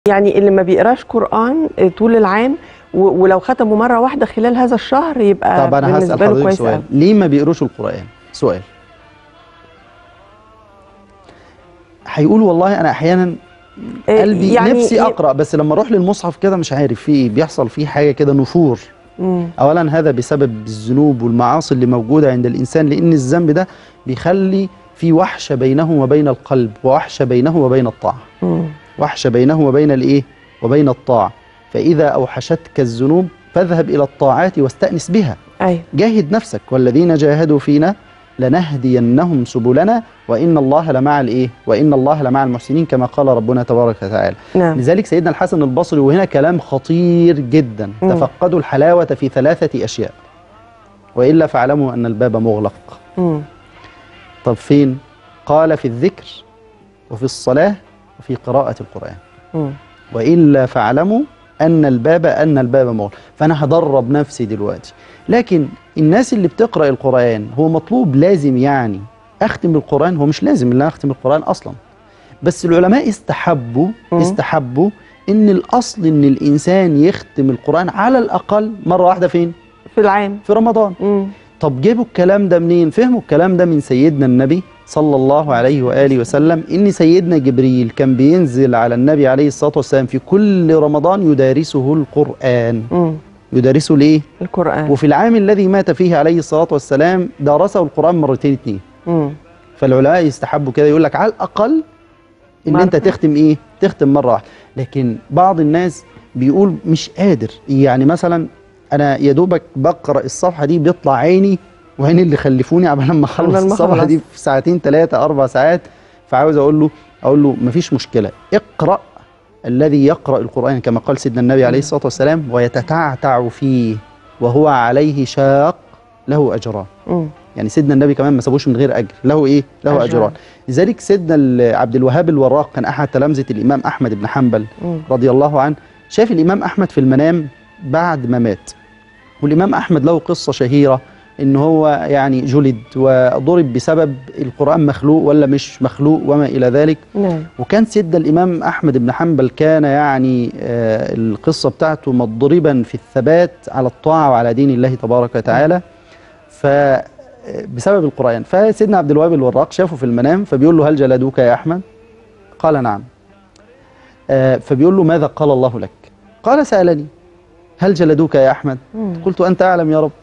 يعني اللي ما بيقراش قرآن طول العام و- ولو ختمه مرة واحدة خلال هذا الشهر يبقى طب انا هسال بالنسبة له حضرتك كويس سؤال قوي. ليه ما بيقروش القران سؤال هيقول والله انا احيانا إيه، قلبي يعني نفسي ي- اقرا بس لما اروح للمصحف كده مش عارف في ايه بيحصل فيه حاجه كده نفور مم. اولا هذا بسبب الذنوب والمعاصي اللي موجوده عند الانسان لان الذنب ده بيخلي في وحشه بينه وبين القلب ووحشه بينه وبين الطاعه مم. وحشه بينه وبين الايه وبين الطاعه فاذا اوحشتك الذنوب فاذهب الى الطاعات واستانس بها أيوة جاهد نفسك والذين جاهدوا فينا لنهدينهم سبلنا وان الله لمع الايه وان الله لمع المحسنين كما قال ربنا تبارك وتعالى نعم لذلك سيدنا الحسن البصري وهنا كلام خطير جدا مم. تفقدوا الحلاوه في ثلاثه اشياء والا فاعلموا ان الباب مغلق مم. طب فين قال في الذكر وفي الصلاه وفي قراءه القران مم. والا فاعلموا ان الباب ان الباب مغلق فانا هدرب نفسي دلوقتي لكن الناس اللي بتقرا القران هو مطلوب لازم يعني اختم القران هو مش لازم ان انا اختم القران اصلا بس العلماء استحبوا مم. استحبوا ان الاصل ان الانسان يختم القران على الاقل مره واحده فين في العام في رمضان مم. طب جيبوا الكلام ده منين فهموا الكلام ده من سيدنا النبي صلى الله عليه وآله وسلم إن سيدنا جبريل كان بينزل على النبي عليه الصلاة والسلام في كل رمضان يدارسه القرآن مم. يدارسه ليه؟ القرآن وفي العام الذي مات فيه عليه الصلاة والسلام درسه القرآن مرتين اتنين مم. فالعلماء يستحبوا كده يقول لك على الأقل إن مرة. أنت تختم إيه؟ تختم مرة واحدة لكن بعض الناس بيقول مش قادر يعني مثلا أنا يا دوبك بقرأ الصفحة دي بيطلع عيني وعين اللي خلفوني قبل ما اخلص قبل ما الصفحه أخلص. دي في ساعتين ثلاثه اربع ساعات فعاوز اقول له اقول له مفيش مشكله اقرا الذي يقرا القران كما قال سيدنا النبي عليه الصلاه والسلام ويتتعتع فيه وهو عليه شاق له اجران مم. يعني سيدنا النبي كمان ما سابوش من غير اجر له ايه له أجران. اجران لذلك سيدنا ال- عبد الوهاب الوراق كان احد تلامذه الامام احمد بن حنبل مم. رضي الله عنه شاف الامام احمد في المنام بعد ما مات والامام احمد له قصه شهيره ان هو يعني جلد وضرب بسبب القران مخلوق ولا مش مخلوق وما الى ذلك نعم وكان سيدنا الامام احمد بن حنبل كان يعني آه القصه بتاعته مضربا في الثبات على الطاعه وعلى دين الله تبارك وتعالى ف بسبب القران فسيدنا عبد الوهاب الوراق شافه في المنام فبيقول له هل جلدوك يا احمد قال نعم آه فبيقول له ماذا قال الله لك قال سالني هل جلدوك يا احمد مم. قلت أنت أعلم يا رب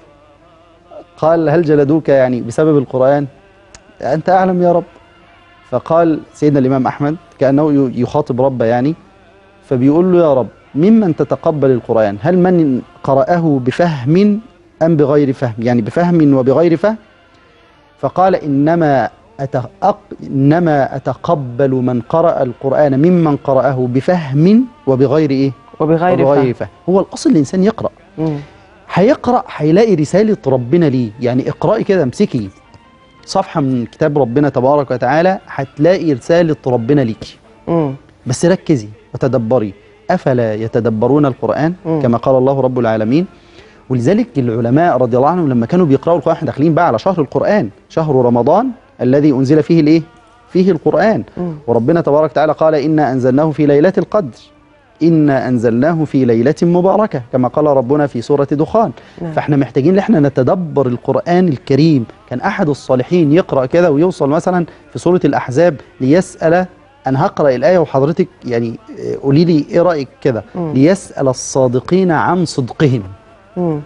قال هل جلدوك يعني بسبب القرآن أنت أعلم يا رب فقال سيدنا الإمام أحمد كأنه ي- يخاطب ربه يعني فبيقول له يا رب ممن تتقبل القرآن هل من قرأه بفهم أم بغير فهم يعني بفهم وبغير فهم فقال إنما أتأق إنما أتقبل من قرأ القرآن ممن قرأه بفهم وبغير إيه وبغير وبغير فهم فهم هو الأصل الإنسان يقرأ مم. هيقرأ هيلاقي رسالة ربنا ليه يعني اقرأي كده امسكي صفحة من كتاب ربنا تبارك وتعالى هتلاقي رسالة ربنا ليكي مم. بس ركزي وتدبري أفلا يتدبرون القرآن مم. كما قال الله رب العالمين ولذلك العلماء رضي الله عنهم لما كانوا بيقرأوا القرآن احنا داخلين بقى على شهر القرآن شهر رمضان الذي أنزل فيه الإيه؟ فيه القرآن مم. وربنا تبارك وتعالى قال إنا أنزلناه في ليلة القدر إنا أنزلناه في ليلة مباركة كما قال ربنا في سورة دخان نعم. فاحنا محتاجين ان احنا نتدبر القرآن الكريم كان أحد الصالحين يقرأ كده ويوصل مثلا في سورة الأحزاب ليسأل أنا هقرأ الآية وحضرتك يعني آه، قولي لي إيه رأيك كده مم. ليسأل الصادقين عن صدقهم مم.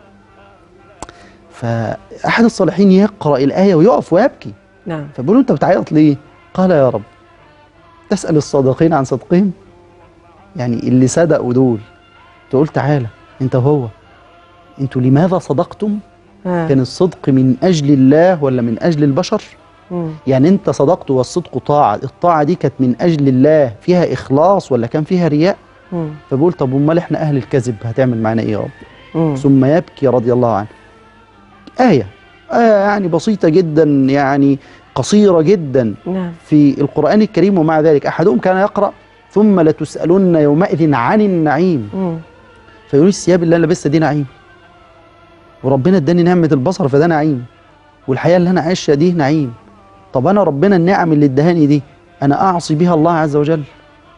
فأحد الصالحين يقرأ الآية ويقف ويبكي نعم فبيقولوا أنت بتعيط ليه؟ قال يا رب تسأل الصادقين عن صدقهم يعني اللي صدقوا دول تقول تعالى أنت وهو أنتوا لماذا صدقتم؟ ها. كان الصدق من أجل الله ولا من أجل البشر؟ مم. يعني أنت صدقت والصدق طاعة الطاعة دي كانت من أجل الله فيها إخلاص ولا كان فيها رياء؟ مم. فبقول طب أمال إحنا أهل الكذب هتعمل معانا إيه يا رب؟ مم. ثم يبكي رضي الله عنه آية آية يعني بسيطة جدا يعني قصيرة جدا نعم في القرآن الكريم ومع ذلك أحدهم كان يقرأ ثم لتسألن يومئذ عن النعيم مم. فيقول الثياب اللي أنا لابسها دي نعيم وربنا اداني نعمة البصر فده نعيم والحياة اللي أنا عايشها دي نعيم طب أنا ربنا النعم اللي ادهاني دي أنا أعصي بها الله عز وجل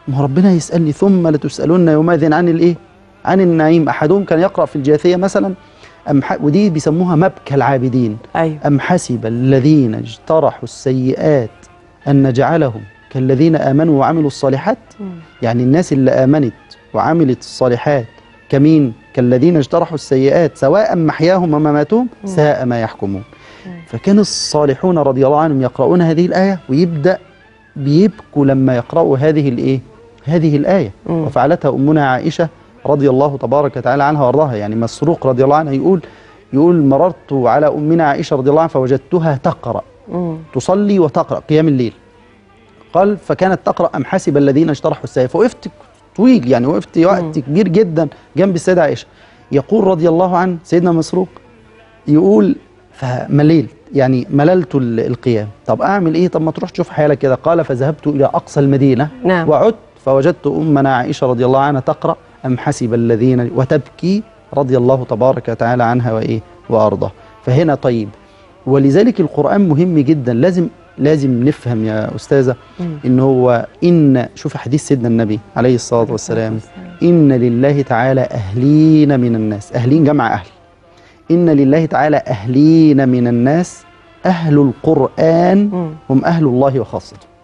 ما هو ربنا يسالني ثم لتسالن يومئذ عن الايه عن النعيم احدهم كان يقرا في الجاثيه مثلا أم ح... ودي بيسموها مبكى العابدين ايوه أم حسب الذين اجترحوا السيئات أن نجعلهم كالذين آمنوا وعملوا الصالحات مم. يعني الناس اللي آمنت وعملت الصالحات كمين كالذين اجترحوا السيئات سواء محياهم ومماتهم مم. ساء ما يحكمون مم. فكان الصالحون رضي الله عنهم يقرؤون هذه الآية ويبدأ بيبكوا لما يقرأوا هذه الإيه هذه الآية مم. وفعلتها أمنا عائشة رضي الله تبارك وتعالى عنها وارضاها يعني مسروق رضي الله عنها يقول يقول مررت على أمنا عائشة رضي الله عنها فوجدتها تقرأ مم. تصلي وتقرأ قيام الليل قال فكانت تقرأ أم حسب الذين اجترحوا السيئات فوقفت طويل يعني وقفت مم. وقت كبير جدا جنب السيدة عائشة يقول رضي الله عن سيدنا مسروق يقول فمللت يعني مللت ال- القيام طب أعمل إيه طب ما تروح تشوف حالك كده قال فذهبت إلى أقصى المدينة نعم وعدت فوجدت أمنا عائشة رضي الله عنها تقرأ أم حسب الذين وتبكي رضي الله تبارك وتعالى عنها وإيه وأرضاه فهنا طيب ولذلك القرآن مهم جدا لازم لازم نفهم يا أستاذة مم. إن هو إن شوف حديث سيدنا النبي عليه الصلاة والسلام إن لله تعالى أهلين من الناس أهلين جمع أهل إن لله تعالى أهلين من الناس أهل القرآن مم. هم أهل الله وخاصته